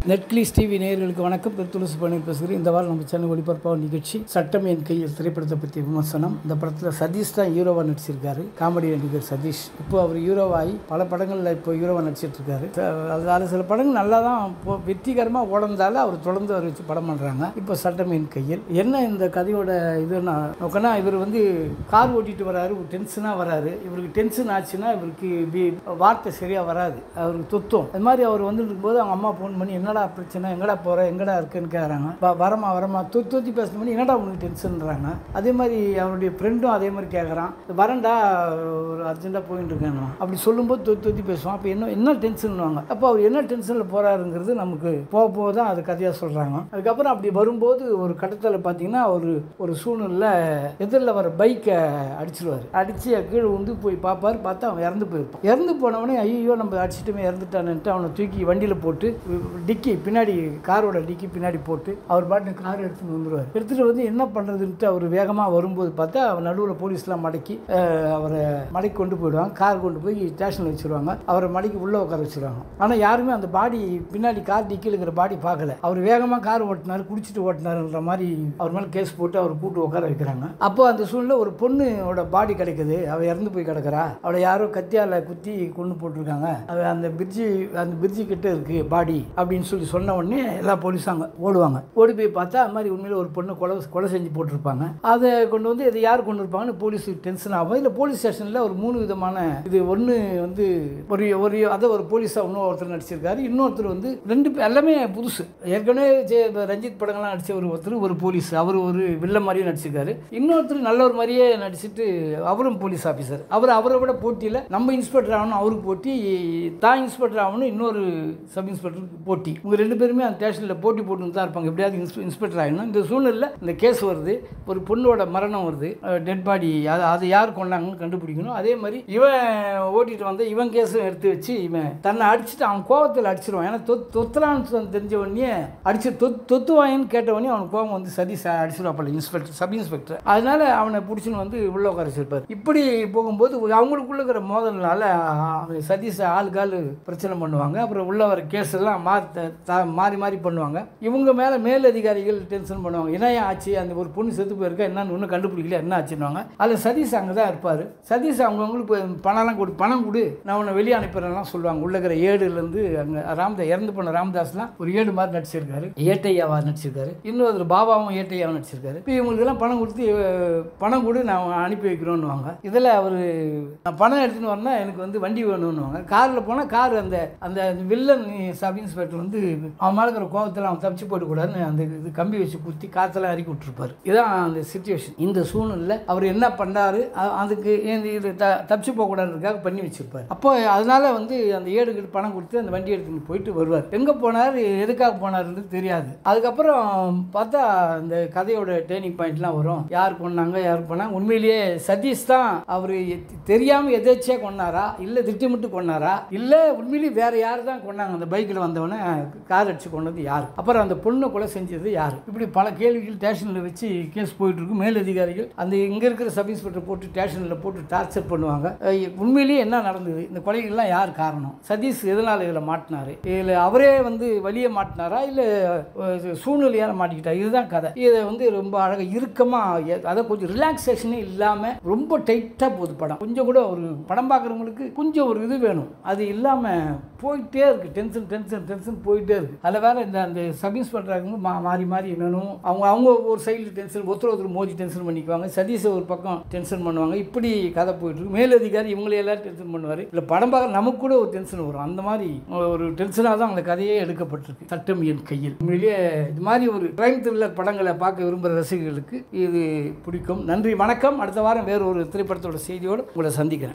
நெட்கிளிஸ் TV நேயர்களுக்கு வணக்கம் திரு துளசி பண்ணி பேசுகிறேன் இந்த வாரம் நம்ம சென்னை ஒளிபரப்பாக நிகழ்ச்சி சட்டம் என் கையில் திரைப்படத்தை பற்றிய விமர்சனம் இந்த படத்தில் சதீஷ் தான் ஹீரோவாக நடிச்சிருக்காரு காமெடி நடிகர் சதீஷ் இப்போ அவர் ஹீரோவாகி பல படங்களில் இப்போ ஹீரோவாக நடிச்சிட்டு இருக்காரு அதில் சில படங்கள் நல்லா தான் இப்போ வெற்றிகரமாக ஓடந்தால அவர் தொடர்ந்து அவர் வச்சு படம் பண்ணுறாங்க இப்போ சட்டம் என் கையில் என்ன இந்த கதையோட இதுன்னா நோக்கனா இவர் வந்து கார் ஓட்டிட்டு வராரு டென்ஷனாக வராரு இவருக்கு டென்ஷன் ஆச்சுன்னா இவருக்கு பி- வார்த்தை சரியாக வராது அவருக்கு துத்தம் அது மாதிரி அவர் வந்துட்டு இருக்கும்போது அவங்க அம்மா ஃபோன் பண்ணி என்னடா பிரச்சனை எங்கடா போகிற எங்கடா இருக்குன்னு கேட்குறாங்க "வ- வரமா வரமா தொத்தி தொத்தி பேசணும் பண்ணி என்னடா உனக்கு டென்ஷன்றாங்க அதே மாதிரி அவருடைய ஃப்ரெண்டும் அதே மாதிரி கேட்குறான் வரேன்டா ஒரு அர்ஜென்ட்டாக போயிட்டு இருக்கேன் அப்படி சொல்லும்போது தொத்தி தொத்தி பேசுவான் அப்போ என்ன என்ன டென்ஷன்வாங்க அப்போ அவர் என்ன டென்ஷனில் போகிறாருங்கிறது நமக்கு போக போக தான் அது கதையாக சொல்கிறாங்க அதுக்கப்புறம் அப்படி வரும்போது ஒரு கட்டத்தில் பார்த்தீங்கன்னா ஒரு ஒரு சூழ்நிலை எதிரில் வர பைக்கை அடிச்சிருவார் அடித்து கீழே வந்து போய் பார்ப்பார் பார்த்தா அவன் இறந்து போயிருப்பான் இறந்து போனவனே ஐயோ நம்ம அடிச்சிட்டுமே இறந்துட்டான்னுட்டு அவனை தூக்கி வண்டியில் போட்டு டிக்கி பின்னாடி காரோட டிக்கி பின்னாடி போட்டு அவர் பாட்டு கார் எடுத்துன்னு வந்துடுவார் எடுத்துகிட்டு வந்து என்ன பண்ணுறதுன்ட்டு அவர் வேகமாக வரும்போது பார்த்தா அவர் நடுவில் போலீஸ்லாம் மடக்கி அஹ், அவரை மடக்கி கொண்டு போயிடுவாங்க கார் கொண்டு போய் ஸ்டேஷனில் வச்சுருவாங்க அவரை மடக்கி உள்ளே உட்கார வச்சுருவாங்க ஆனால் யாருமே அந்த பாடி பின்னாடி கார் டிக்கியில் இருக்கிற பாடி பார்க்கல அவர் வேகமாக கார் ஓட்டினார் குடிச்சிட்டு ஓட்டினாருன்ற மாதிரி அவர் மேலே கேஸ் போட்டு அவர் கூட்டு உட்கார வைக்கிறாங்க அப்போ அந்த சூழ்நிலை ஒரு பொண்ணோட பாடி கிடைக்குது அவள் இறந்து போய் கிடக்குறா அவளை யாரோ கத்தியால் குத்தி கொண்டு போட்டிருக்காங்க அது அந்த பிரிட்ஜி அந்த பிரிட்ஜி கிட்ட இருக்கு பாடி அப்படின்னு சொல்லி சொன்ன உடனே எல்லா போலீஸாங்க ஓடுவாங்க ஓடி போய் பார்த்தா அது மாதிரி உண்மையில ஒரு பொண்ணு கொலை கொலை செஞ்சு போட்டிருப்பாங்க அதை கொண்டு வந்து இது யார் கொண்டு இருப்பாங்கன்னு போலீஸ் டென்ஷன் ஆகும் இல்லை போலீஸ் ஸ்டேஷனில் ஒரு மூணு விதமான இது ஒன்று வந்து ஒரு ஒரு அதை ஒரு போலீஸாக இன்னும் ஒருத்தர் நடிச்சிருக்காரு இன்னொருத்தர் வந்து ரெண்டு பேர் எல்லாமே புதுசு ஏற்கனவே ஜெ- ரஞ்சித் படங்கள்லாம் நடிச்ச ஒரு ஒருத்தர் ஒரு போலீஸ் அவர் ஒரு வில்ல மாதிரியே நடிச்சிருக்காரு இன்னொருத்தர் நல்ல ஒரு மாதிரியே நடிச்சிட்டு அவரும் போலீஸ் ஆஃபீஸர் அவர் அவரை விட போட்டியில் நம்ம இன்ஸ்பெக்டர் ஆகணும் அவருக்கு போட்டி தான் இன்ஸ்பெக்டர் ஆகணும் இன்னொரு சப் இன்ஸ்பெக்டருக்கு போட்டி இவங்க ரெண்டு பேருமே அந்த ஸ்டேஷனில் போட்டி போட்டு தான் இருப்பாங்க எப்படியாவது இன்ஸ் இன்ஸ்பெக்டர் ஆகணும் இந்த சூழ்நிலையில் இந்த கேஸ் வருது ஒரு பொண்ணோட மரணம் வருது டெட் பாடி அதை அதை யார் கொண்டாங்கன்னு கண்டுபிடிக்கணும் அதே மாதிரி இவன் ஓட்டிட்டு வந்த இவன் கேஸும் எடுத்து வச்சு இவன் தன்னை அடிச்சுட்டு அவன் கோவத்தில் அடிச்சிருவான் ஏன்னா தொத் தொத்துறான்னு சொ- தெரிஞ்ச உடனே அடிச்சு தொத் தொத்துவாயின்னு கேட்ட உடனே அவனுக்கு கோவம் வந்து சதி அடிச்சிருவாப்பல இன்ஸ்பெக்டர் சப் இன்ஸ்பெக்டர் அதனால அவனை பிடிச்சின்னு வந்து உள்ள உட்கார வச்சிருப்பார் இப்படி போகும்போது அவங்களுக்குள்ள இருக்கிற மோதல்னால அவன் சதீஷ் ஆளுக்கு ஆளு பிரச்சனை பண்ணுவாங்க அப்புறம் உள்ள வர கேஸ் எல்லாம் மாறி த- த- மாறி மாறி பண்ணுவாங்க இவங்க மேலே மேல் அதிகாரிகள் டென்ஷன் பண்ணுவாங்க என்ன ஆச்சு அந்த ஒரு பொண்ணு செத்து போயிருக்கா என்னன்னு ஒன்றும் கண்டுபிடிக்கல என்ன ஆச்சுன்னுவாங்க அதில் சதீஷ் அங்கே தான் இருப்பார் சதீஷ் அவங்கவுங்களுக்கு போய் பணம்லாம் கொடு பணம் கொடு நான் உன்னை வெளியே அனுப்புறேன்லாம் சொல்லுவாங்க உள்ள இருக்கிற ஏடுலேருந்து அங்கே ராமதாஸ் இறந்து போன ராமதாஸ்லாம் ஒரு ஏடு மாதிரி நடிச்சிருக்காரு ஏட்டையாவா நடிச்சிருக்காரு இன்னொரு பாபாவும் ஏட்டையாவும் நடிச்சிருக்காரு இப்போ இவங்களுக்கெல்லாம் பணம் கொடுத்து அஹ், பணம் கொடு நான் அனுப்பி வைக்கிறோன்னுவாங்க இதில் அவர் நான் பணம் எடுத்துன்னு வரேன்னா எனக்கு வந்து வண்டி வேணும்னுவாங்க காரில் போனால் கார் அந்த அந்த வில்லன் சப் இன்ஸ்பெக்டர் வந்து அவன் மேலே இருக்கிற கோபத்தில் அவன் தப்பிச்சு போயிடக்கூடாதுன்னு அந்த இது கம்பி வச்சு குத்தி காற்றெல்லாம் இறக்கி விட்டுருப்பாரு இதான் அந்த சுச்சுவேஷன் இந்த சூழ்நிலை அவர் என்ன பண்ணாரு அ- அதுக்கு இந்த இது த தப்பிச்சு போகக்கூடாதுக்காக பண்ணி வச்சிருப்பார் அப்போ அதனால வந்து அந்த ஏடுக்கு பணம் கொடுத்து அந்த வண்டி எடுத்துன்னு போயிட்டு வருவார் எங்கே போனார் எதுக்காக போனாருன்னு தெரியாது அதுக்கப்புறம் பார்த்தா இந்த கதையோட டேர்னிங் பாயிண்ட்லாம் வரும் யார் கொண்டாங்க யார் பண்ணாங்க உண்மையிலேயே சதீஷ் தான் அவர் தெரியாமல் எதேச்சியாக கொண்டாரா இல்லை திட்டமிட்டு கொண்டாரா இல்லை உண்மையிலேயே வேற யார் தான் கொண்டாங்க அந்த பைக்கில் வந்தவொடனே கார் அடிச்சு கொண்டது யார் அப்புறம் அந்த பொண்ணை கொலை செஞ்சது யார் இப்படி பல கேள்விகள் ஸ்டேஷனில் வச்சு கேஸ் போயிட்டு இருக்கு மேலதிகாரிகள் அந்த இங்கே இருக்கிற சப் இன்ஸ்பெக்டர் போட்டு ஸ்டேஷனில் போட்டு டார்ச்சர் பண்ணுவாங்க அஹ் உண்மையிலேயே என்ன நடந்தது இந்த கொலைகள்லாம் யார் காரணம் சதீஷ் எதனால் இதில் மாட்டினாரு இதில் அவரே வந்து வழியே மாட்டினாரா இல்லை சூழ்நிலையால் மாட்டிக்கிட்டார் இதுதான் கதை இதை வந்து ரொம்ப அழகாக இறுக்கமாக அதை கொஞ்சம் ரிலாக்ஸேஷனே இல்லாமல் ரொம்ப டைட்டாக போகுது படம் கொஞ்சம் கூட ஒரு படம் பார்க்குறவங்களுக்கு கொஞ்சம் ஒரு இது வேணும் அது இல்லாமல் போயிட்டே இருக்கு டென்ஷன் டென்ஷன் டென்ஷன் போயிட்டே இருக்கு அதில் வேற இந்த அந்த சப் இன்ஸ்பெக்டர் மா மாறி மாறி என்னணும் அவங்க அவங்க ஒரு சைடில் டென்ஷன் ஒருத்தர் ஒருத்தர் மோதி டென்ஷன் பண்ணிக்குவாங்க சதீஷை ஒரு பக்கம் டென்ஷன் பண்ணுவாங்க இப்படி கதை போயிட்டு இருக்கு மேலதிகாரி இவங்களை எல்லாரும் டென்ஷன் பண்ணுவார் இல்லை படம் பார்க்க நமக்கு கூட ஒரு டென்ஷன் வரும் அந்த மாதிரி ஒரு டென்ஷனாக தான் அந்த கதையே எடுக்கப்பட்டிருக்கு சட்டம் என் கையில் உண்மையிலேயே இது மாதிரி ஒரு கிரைம் த்ரில்லர் படங்களை பார்க்க விரும்புகிற ரசிகர்களுக்கு இது பிடிக்கும் நன்றி வணக்கம் அடுத்த வாரம் வேறு ஒரு திரைப்படத்தோட செய்தியோடு உங்களை சந்திக்கிறேன்